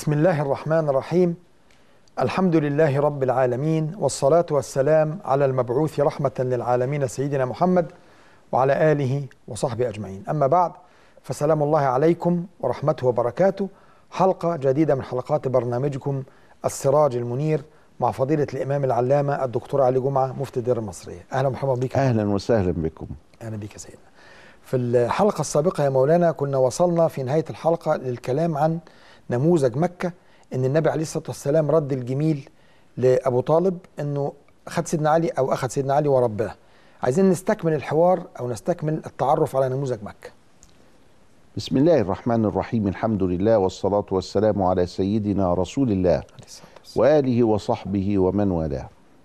بسم الله الرحمن الرحيم الحمد لله رب العالمين والصلاة والسلام على المبعوث رحمة للعالمين سيدنا محمد وعلى آله وصحبه أجمعين أما بعد فسلام الله عليكم ورحمته وبركاته حلقة جديدة من حلقات برنامجكم السراج المنير مع فضيلة الإمام العلامة الدكتور علي جمعة مفتي الدير المصرية أهلا ومرحبا بك اهلا وسهلا بكم أهلا بك يا سيدنا في الحلقة السابقة يا مولانا كنا وصلنا في نهاية الحلقة للكلام عن نموذج مكة ان النبي عليه الصلاة والسلام رد الجميل لأبو طالب انه أخذ سيدنا علي أو أخذ سيدنا علي ورباه عايزين نستكمل الحوار أو نستكمل التعرف على نموذج مكة بسم الله الرحمن الرحيم الحمد لله والصلاة والسلام على سيدنا رسول الله عليه الصلاة والسلام وآله وصحبه ومن والاه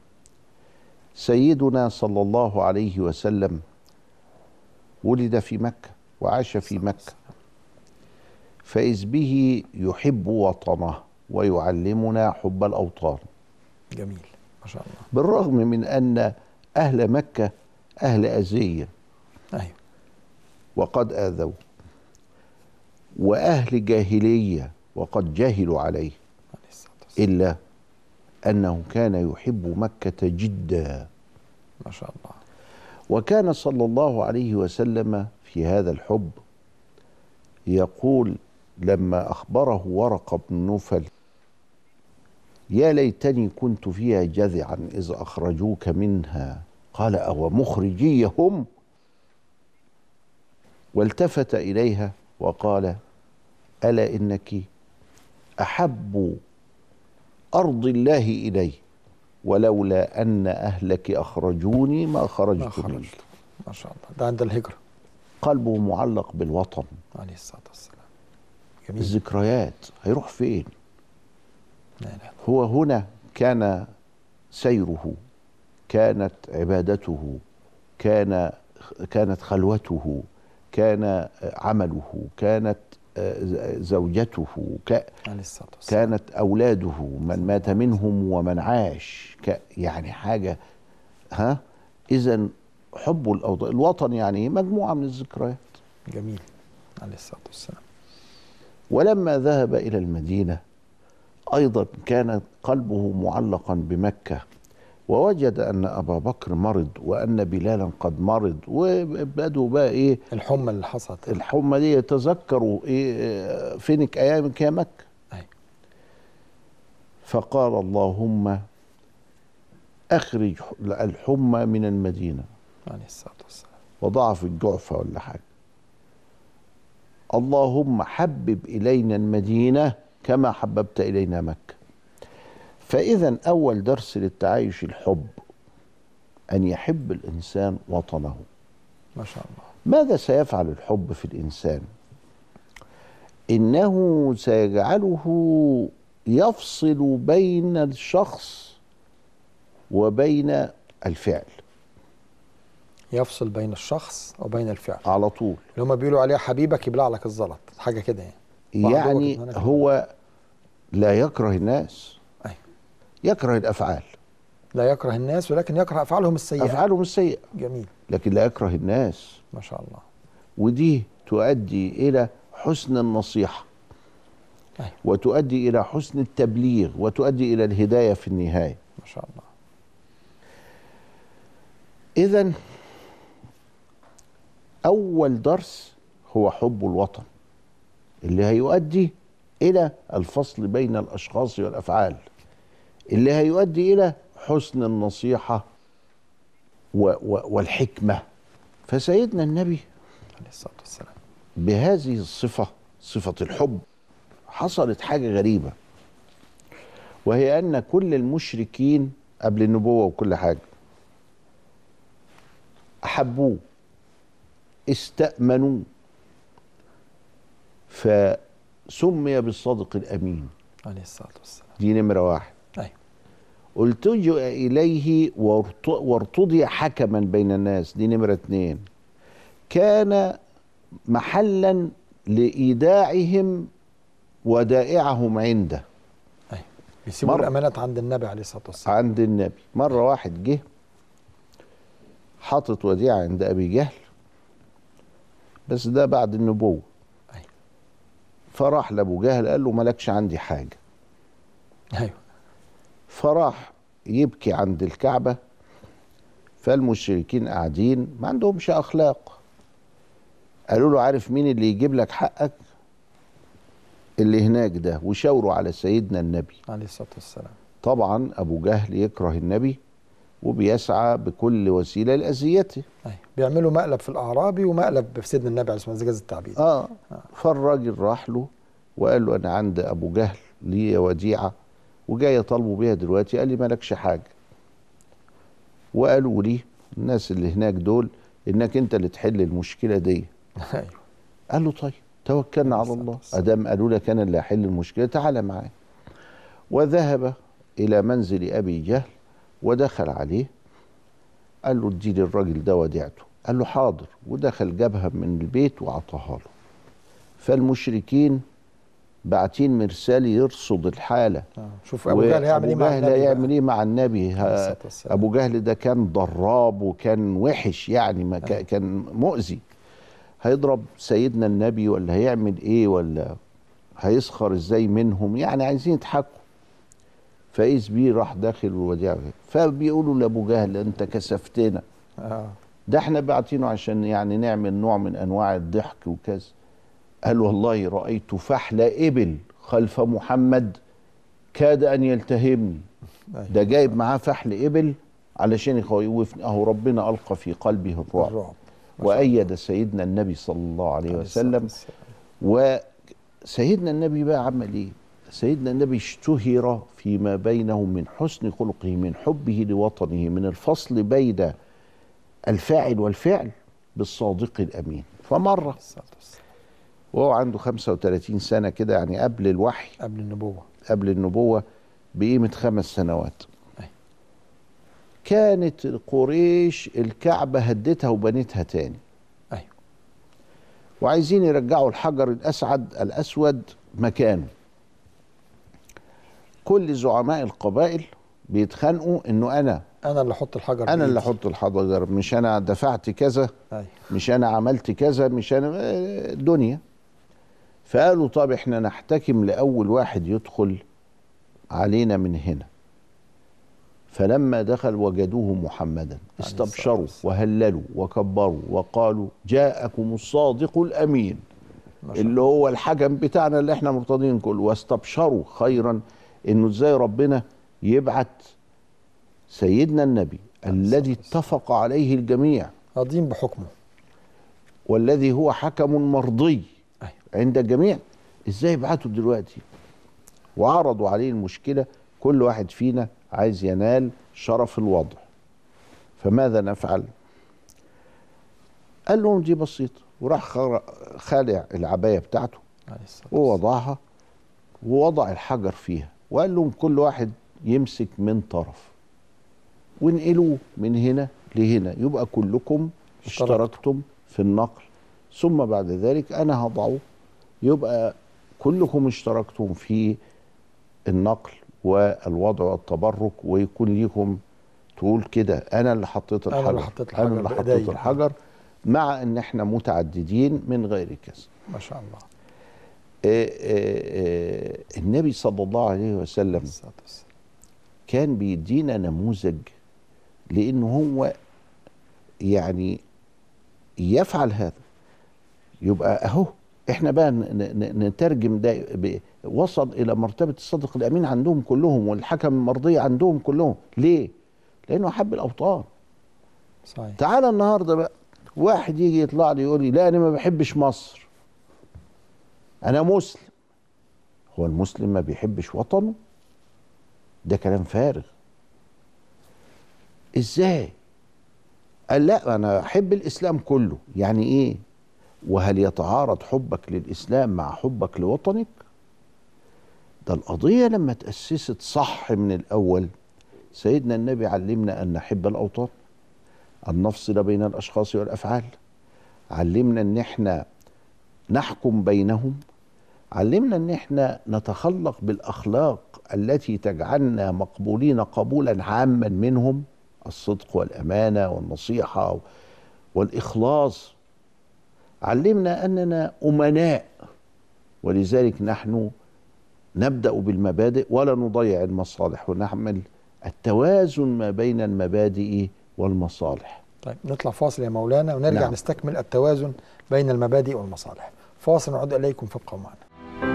سيدنا صلى الله عليه وسلم ولد في مكة وعاش في مكة فإذ به يحب وطنه ويعلمنا حب الأوطان جميل ما شاء الله بالرغم من أن أهل مكة أهل أذية أيوه وقد آذوا وأهل جاهلية وقد جهلوا عليه عليه الصلاة والسلام إلا أنه كان يحب مكة جدا ما شاء الله وكان صلى الله عليه وسلم في هذا الحب يقول لما أخبره ورقة بن نوفل يا ليتني كنت فيها جذعا إذ أخرجوك منها قال أو مخرجي هم والتفت إليها وقال ألا إنك أحب أرض الله إلي ولولا أن أهلك أخرجوني ما ما خرجت منك خرجت ما شاء الله ده عند الهجرة قلبه معلق بالوطن عليه الصلاة والسلام جميل الذكريات هيروح فين لا لا هو هنا كان سيره كانت عبادته كان كانت خلوته كان عمله كانت زوجته ك- عليه الصلاة والسلام كانت أولاده من مات منهم ومن عاش ك يعني حاجة ها إذا حب الأوطان الوطن يعني إيه؟ مجموعة من الذكريات جميل عليه الصلاة والسلام ولما ذهب إلى المدينة أيضا كان قلبه معلقا بمكة ووجد أن أبا بكر مرض وأن بلالا قد مرض وبدوا بقى إيه الحمى اللي حصلت الحمى دي يتذكروا إيه فينك أيامك يا مكة أيوة. فقال اللهم أخرج الحمى من المدينة عليه الصلاة والسلام وضعف الجعفة ولا حاجة اللهم حبب إلينا المدينة كما حببت إلينا مكة فإذا أول درس للتعايش الحب أن يحب الإنسان وطنه ما شاء الله ماذا سيفعل الحب في الإنسان إنه سيجعله يفصل بين الشخص وبين الفعل يفصل بين الشخص وبين الفعل على طول اللي هم بيقولوا عليها حبيبك يبلع لك الزلط حاجة كده يعني وعندهم يعني كده هناك. هو لا يكره الناس أيوة. يكره الافعال لا يكره الناس ولكن يكره أفعالهم السيئة افعالهم السيئه جميل لكن لا يكره الناس ما شاء الله ودي تؤدي الى حسن النصيحه أيوة. وتؤدي الى حسن التبليغ وتؤدي الى الهدايه في النهايه ما شاء الله اذا اول درس هو حب الوطن اللي هيؤدي الى الفصل بين الاشخاص والافعال اللي هيؤدي الى حسن النصيحه و و والحكمه فسيدنا النبي عليه الصلاة والسلام بهذه الصفه صفه الحب حصلت حاجه غريبه وهي ان كل المشركين قبل النبوه وكل حاجه احبوه استامنوه فسمي بالصادق الامين عليه الصلاة والسلام دي نمره واحد أيوة التجئ اليه وارت- وارتضي حكما بين الناس دي نمره اتنين كان محلا لايداعهم ودائعهم عنده أيوة بيسيبوا مرة. الأمانات عند النبي عليه الصلاة والسلام عند النبي مرة واحد جه حاطط وديعة عند أبي جهل بس ده بعد النبوة أيوة فراح لابو جهل قال له مالكش عندي حاجه ايوه فراح يبكي عند الكعبه فالمشركين قاعدين ما عندهمش اخلاق قالوا له عارف مين اللي يجيب لك حقك اللي هناك ده وشاوروا على سيدنا النبي عليه الصلاه والسلام طبعا ابو جهل يكره النبي وبيسعى بكل وسيله لاذيته ايوه بيعملوا مقلب في الاعرابي ومقلب في سيدنا النبي عليه الصلاه والسلام جاز التعبير اه فالراجل راح له وقال له انا عند ابو جهل لي وديعه وجاي اطالبه بيها دلوقتي قال لي مالكش حاجه وقالوا لي الناس اللي هناك دول انك انت اللي تحل المشكله دي ايوه قال له طيب توكلنا على الله ادام قالوا لك انا اللي هحل المشكله تعالى معايا وذهب الى منزل ابي جهل ودخل عليه قال له اديني الراجل ده وديعته قال له حاضر ودخل جابها من البيت وعطاها له فالمشركين باعتين مرسال يرصد الحاله آه. شوف ابو جهل هيعمل ايه أبو مع جهل النبي هيعمل بقى. ايه مع النبي عليه ها- الصلاة والسلام. ابو جهل ده كان ضراب وكان وحش يعني ما كا- كان مؤذي هيضرب سيدنا النبي ولا هيعمل ايه ولا هيسخر ازاي منهم يعني عايزين يضحكوا فاذ بيه راح داخل الوديعه فبيقولوا لابو جهل انت كسفتنا اه ده احنا باعتينه عشان يعني نعمل نوع من انواع الضحك وكذا قال والله رايت فحل ابل خلف محمد كاد ان يلتهمني أيوة. ده جايب معاه فحل ابل علشان يخوفني اهو ربنا القى في قلبه الرعب الرعب وايد سيدنا النبي صلى الله عليه عليه الصلاة وسلم والسلام. وسيدنا النبي بقى عمل ايه سيدنا النبي اشتهر فيما بينه من حسن خلقه من حبه لوطنه من الفصل بين الفاعل والفعل بالصادق الامين فمره عليه الصلاة والسلام. وهو عنده 35 سنه كده يعني قبل الوحي قبل النبوه قبل النبوه بقيمه خمس سنوات أي. كانت قريش الكعبه هدتها وبنتها تاني ايوه وعايزين يرجعوا الحجر الاسعد الاسود مكانه كل زعماء القبائل بيتخانقوا انه انا انا اللي احط الحجر انا اللي بإيدي. احط الحجر مش انا دفعت كذا ايوه مش انا عملت كذا مش انا آه، دنيا فقالوا طب احنا نحتكم لاول واحد يدخل علينا من هنا فلما دخل وجدوه محمدا عليه استبشروا الصلاة وهللوا وكبروا وقالوا جاءكم الصادق الامين ما شاء اللي هو الحكم بتاعنا اللي احنا مرتضين كله واستبشروا خيرا انه ازاي ربنا يبعت سيدنا النبي الذي اتفق عليه الجميع راضين بحكمه والذي هو حكم مرضي أيوة. عند الجميع ازاي يبعتوا دلوقتي وعرضوا عليه المشكله كل واحد فينا عايز ينال شرف الوضع فماذا نفعل قال لهم دي بسيطه وراح خر- خالع العبايه بتاعته عليه الصلاه والسلام. ووضعها ووضع الحجر فيها وقال لهم كل واحد يمسك من طرف وانقلوه من هنا لهنا يبقى كلكم اشتركتم. اشتركتم في النقل ثم بعد ذلك انا هضعه يبقى كلكم اشتركتم في النقل والوضع والتبرك ويكون ليكم تقول كده انا اللي حطيت أنا الحجر اللي حطيت انا الحجر اللي حطيت بإيديا. الحجر مع ان احنا متعددين من غير كذا ما شاء الله آه، آه، آه، النبي صلى الله عليه وسلم عليه الصلاه والسلام. كان بيدينا نموذج لأن هو يعني يفعل هذا يبقى أهو احنا بقى ن- ن- نترجم ده ب- وصل إلى مرتبة الصدق الأمين عندهم كلهم والحكم المرضي عندهم كلهم ليه؟ لأنه حب الأوطان صحيح تعالى النهارده بقى واحد يجي يطلع لي يقول لي لا انا ما بحبش مصر انا مسلم هو المسلم ما بيحبش وطنه ده كلام فارغ ازاي قال لا انا احب الاسلام كله يعني ايه وهل يتعارض حبك للاسلام مع حبك لوطنك ده القضيه لما تاسست صح من الاول سيدنا النبي علمنا ان نحب الاوطان أن نفصل بين الأشخاص والأفعال علمنا أن احنا نحكم بينهم علمنا أن احنا نتخلق بالأخلاق التي تجعلنا مقبولين قبولا عاما منهم الصدق والأمانة والنصيحة والإخلاص علمنا أننا أمناء ولذلك نحن نبدأ بالمبادئ ولا نضيع المصالح ونعمل التوازن ما بين المبادئ والمصالح طيب نطلع فاصل يا مولانا ونرجع نعم. نعم. نستكمل التوازن بين المبادئ والمصالح فاصل نعود إليكم فابقوا معنا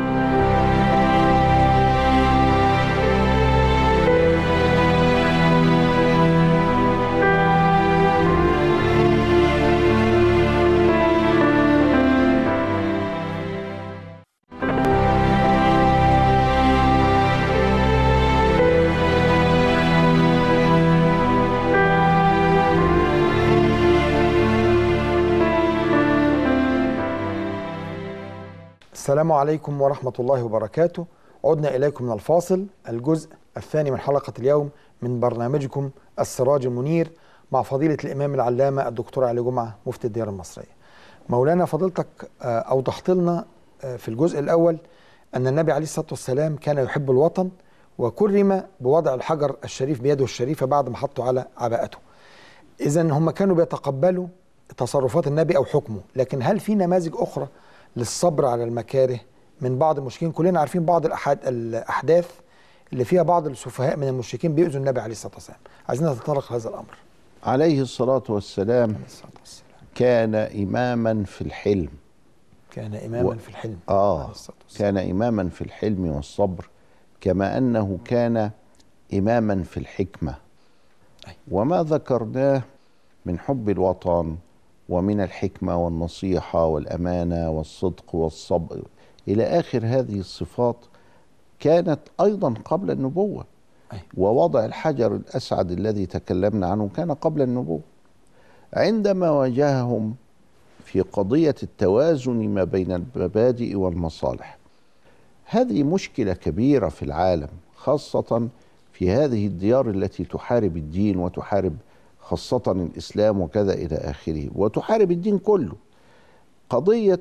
السلام عليكم ورحمة الله وبركاته عدنا إليكم من الفاصل الجزء الثاني من حلقة اليوم من برنامجكم السراج المنير مع فضيلة الإمام العلامة الدكتور علي جمعة مفتي الديار المصرية مولانا فضيلتك آه، أوضحت لنا آه، في الجزء الأول أن النبي عليه الصلاة والسلام كان يحب الوطن وكرم بوضع الحجر الشريف بيده الشريفة بعد ما حطه على عباءته إذا هم كانوا بيتقبلوا تصرفات النبي أو حكمه لكن هل في نماذج أخرى للصبر على المكاره من بعض المشركين كلنا عارفين بعض الأحد الأحداث اللي فيها بعض السفهاء من المشركين بيؤذوا النبي عليه الصلاة والسلام عايزين نتطرق هذا الأمر عليه الصلاة والسلام عليه الصلاة والسلام كان إماما في الحلم كان إماما و- في الحلم آه عليه الصلاة والسلام كان إماما في الحلم والصبر كما أنه كان إماما في الحكمة أي. وما ذكرناه من حب الوطن ومن الحكمة والنصيحة والأمانة والصدق والصبر إلى آخر هذه الصفات كانت أيضا قبل النبوة أي. ووضع الحجر الأسعد الذي تكلمنا عنه كان قبل النبوة عندما واجههم في قضية التوازن ما بين المبادئ والمصالح هذه مشكلة كبيرة في العالم خاصة في هذه الديار التي تحارب الدين وتحارب خاصة الإسلام وكذا إلى آخره وتحارب الدين كله قضية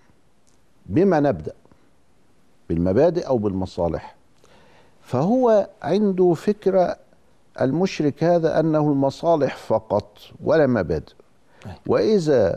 بما نبدأ بالمبادئ أو بالمصالح فهو عنده فكرة المشرك هذا أنه المصالح فقط ولا مبادئ أي. وإذا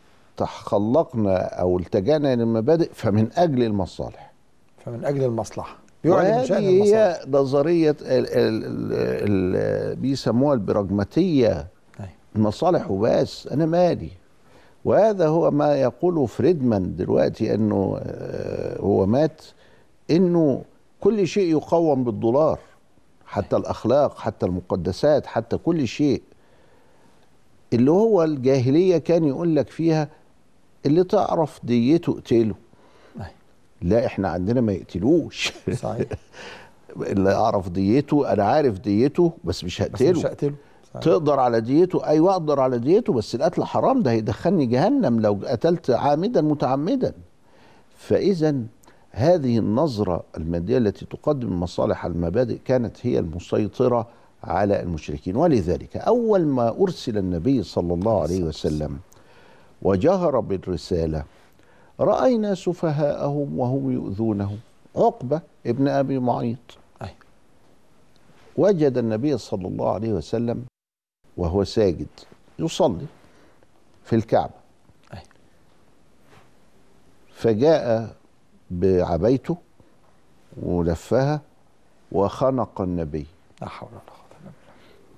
تخلقنا أو التجأنا للمبادئ فمن أجل المصالح فمن أجل المصلحة بيعلن من شأن وهذه المصالح هي نظرية ال- ال- ال- ال- بيسموها البراجماتية أي. المصالح وبس أنا مالي وهذا هو ما يقوله فريدمان دلوقتي أنه آه، هو مات أنه كل شيء يقوم بالدولار حتى الأخلاق حتى المقدسات حتى كل شيء اللي هو الجاهلية كان يقول لك فيها اللي تعرف ديته اقتله أي. لا احنا عندنا ما يقتلوش صحيح اللي اعرف ديته انا عارف ديته بس مش بس مش هقتله هقتله صحيح. تقدر على ديته ايوه اقدر على ديته بس القتل حرام ده هيدخلني جهنم لو قتلت عامدا متعمدا فاذا هذه النظرة المادية التي تقدم مصالح المبادئ كانت هي المسيطرة على المشركين ولذلك أول ما أرسل النبي صلى الله عليه وسلم وجهر بالرسالة رأينا سفهاءهم وهم يؤذونه عقبة ابن أبي معيط أي. وجد النبي صلى الله عليه وسلم وهو ساجد يصلي في الكعبة أي. فجاء بعبيته ولفها وخنق النبي لا حول ولا قوة إلا بالله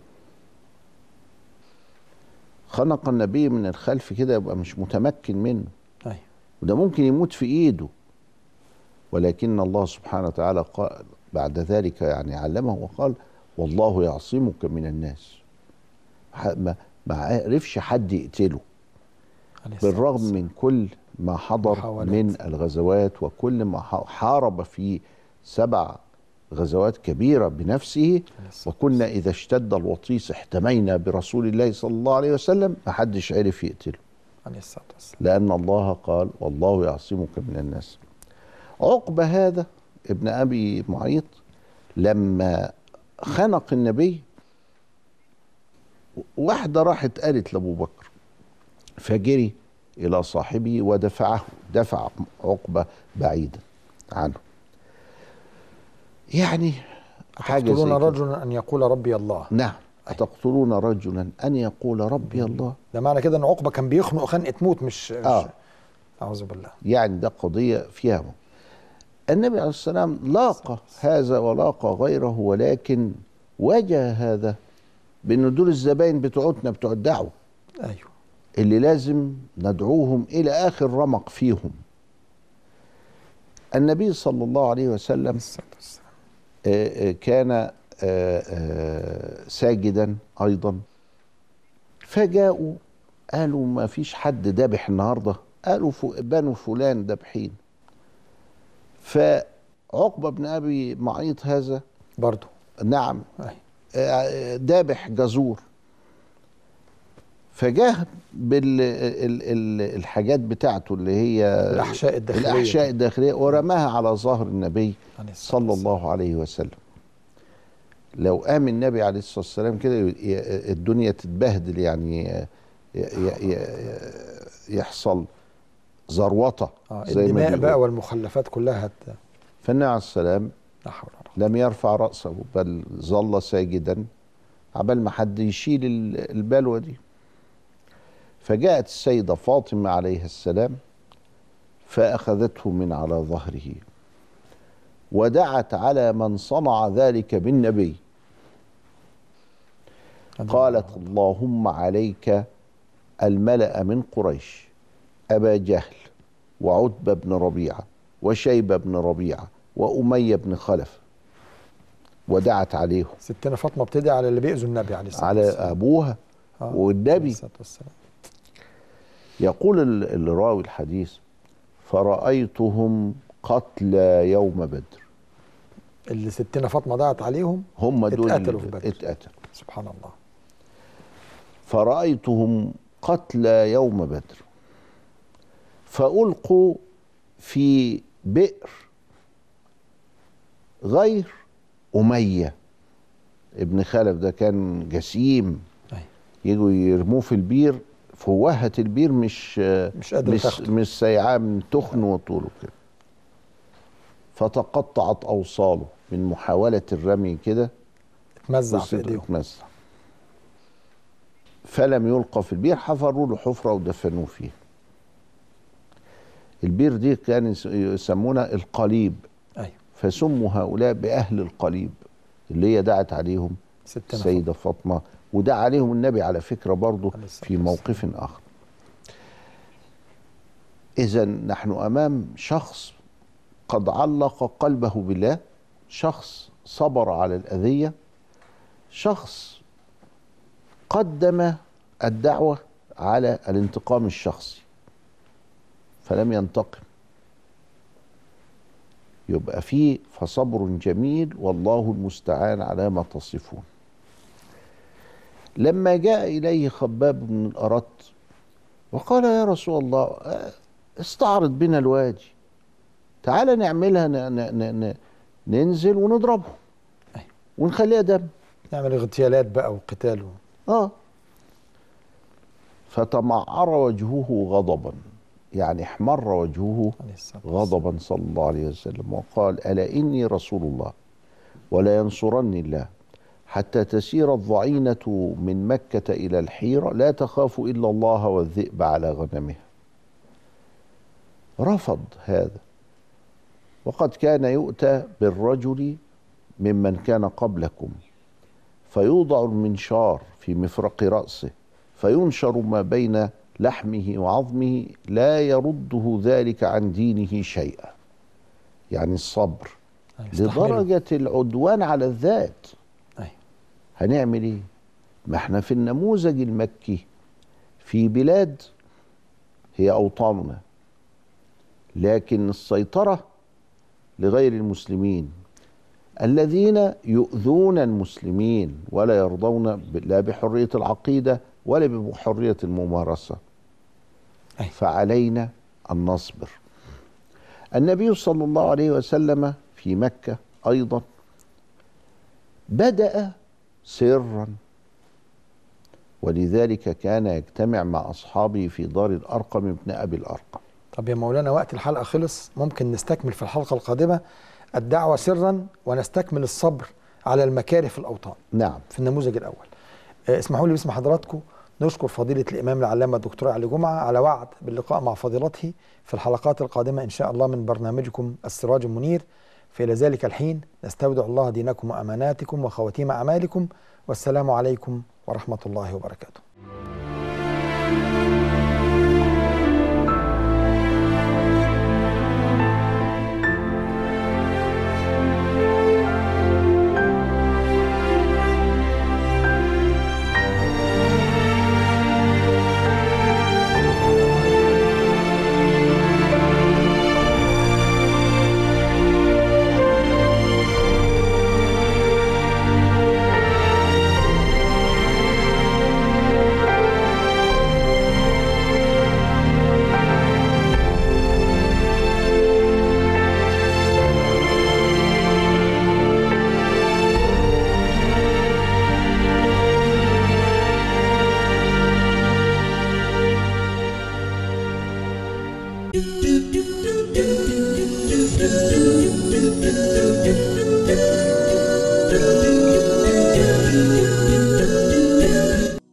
خنق النبي من الخلف كده يبقى مش متمكن منه أي. وده ممكن يموت في ايده ولكن الله سبحانه وتعالى قال بعد ذلك يعني علمه وقال والله يعصمك من الناس ح- ما ما عرفش حد يقتله عليه الصلاة بالرغم والسلام. من كل ما حضر محاولات. من الغزوات وكل ما ح- حارب في سبع غزوات كبيرة بنفسه عليه الصلاة وكنا إذا اشتد الوطيس احتمينا برسول الله صلى الله عليه وسلم ما حدش عرف يقتله عليه الصلاة والسلام لأن الله قال والله يعصمك من الناس عقبة هذا ابن أبي معيط لما خنق النبي واحدة راحت قالت لأبو بكر فجري إلى صاحبه ودفعه دفع عقبة بعيدا عنه يعني حاجة زي تقتلون كده. رجلا أن يقول ربي الله نعم أتقتلون رجلا أن يقول ربي الله ده معنى كده أن عقبة كان بيخنق خنقة موت مش مش- آه. أعوذ بالله يعني ده قضية فيها النبي عليه السلام لاقى هذا ولاقى غيره ولكن واجه هذا بأن دول الزباين بتوعتنا بتوع الدعوة ايوه اللي لازم ندعوهم إلى آخر رمق فيهم النبي صلى الله عليه وسلم الصلاة والسلام. آه، آه، كان آه، آه، ساجدا أيضا فجاءوا قالوا ما فيش حد ذابح النهارده قالوا ف- بنو فلان ذابحين فعقبة بن أبي معيط هذا برضه نعم ايوه آه، ذابح جزور فجاه بالحاجات بتاعته اللي هي الاحشاء الداخليه الأحشاء الداخلية ورماها على ظهر النبي عليه الصلاة صلى الله عليه وسلم لو قام النبي عليه الصلاة والسلام كده ي- ي- الدنيا تتبهدل يعني ي- ي- ي- يحصل زروطة آه زي ما الدماء بيقول. بقى والمخلفات كلها هت... فالنبي عليه السلام لا حول ولا قوة لم يرفع رأسه بل ظل ساجدا عبال ما حد يشيل ال- البلوى دي فجاءت السيدة فاطمة عليها السلام فأخذته من على ظهره ودعت على من صنع ذلك بالنبي قالت اللهم عليك الملأ من قريش أبا جهل وعتبة بن ربيعة وشيبة بن ربيعة وأمية بن خلف ودعت عليهم ستنا فاطمه بتدعي على اللي بيأذوا النبي عليه الصلاه على والسلام أبوها آه، عليه والنبي الصلاه والسلام يقول ال- اللي راوي الحديث فرأيتهم قتلى يوم بدر اللي ستنا فاطمه دعت عليهم هم دول اتقتلوا اللي في بدر. اتقتلوا سبحان الله فرأيتهم قتلى يوم بدر فألقوا في بئر غير أمية ابن خلف ده كان جسيم أيوة. يجوا يرموه في البير فوهة البير مش مش قادر مش, تاخده. مش سيعاه من تخن وطوله كده فتقطعت أوصاله من محاولة الرمي كده اتمزع في وصدره ايديهم اتمزع فلم يلقى في البير حفروا له حفره ودفنوه فيها البير دي كان يس- يسمونها القليب ايوه فسموا هؤلاء باهل القليب اللي هي دعت عليهم ستنا السيده فاطمه ودعا عليهم النبي على فكره برضه عليه الصلاة في موقف اخر اذا نحن امام شخص قد علق قلبه بالله شخص صبر على الاذيه شخص قدم الدعوه على الانتقام الشخصي فلم ينتقم يبقى فيه فصبر جميل والله المستعان على ما تصفون لما جاء إليه خباب بن الأرت وقال يا رسول الله آه، استعرض بنا الوادي تعال نعملها ن- ن- ن- ن- ننزل ونضربهم أيوة. ونخليها دم نعمل اغتيالات بقى وقتال و- اه فتمعر وجهه غضبا يعني احمر وجهه عليه الصلاه والسلام. غضبا صلى الله عليه وسلم وقال الا اني رسول الله ولا ينصرني الله حتى تسير الضعينه من مكه الى الحيره لا تخاف الا الله والذئب على غنمها رفض هذا وقد كان يؤتى بالرجل ممن كان قبلكم فيوضع المنشار في مفرق راسه فينشر ما بين لحمه وعظمه لا يرده ذلك عن دينه شيئا يعني الصبر أيوة، استحملوا. لدرجة العدوان على الذات أيوة. هنعمل ايه ما احنا في النموذج المكي في بلاد هي أوطاننا لكن السيطرة لغير المسلمين الذين يؤذون المسلمين ولا يرضون ب- لا بحرية العقيدة ولا بحرية الممارسة أي. فعلينا أن نصبر النبي صلى الله عليه وسلم في مكة أيضا بدأ سرا ولذلك كان يجتمع مع أصحابه في دار الأرقم ابن أبي الأرقم طب يا مولانا وقت الحلقه خلص ممكن نستكمل في الحلقه القادمه الدعوه سرا ونستكمل الصبر على المكاره في الاوطان نعم في النموذج الاول آه، اسمحوا لي باسم حضراتكم نشكر فضيلة الإمام العلامة الدكتور علي جمعة على وعد باللقاء مع فضيلته في الحلقات القادمة إن شاء الله من برنامجكم السراج المنير فإلى ذلك الحين نستودع الله دينكم وأماناتكم وخواتيم أعمالكم والسلام عليكم ورحمة الله وبركاته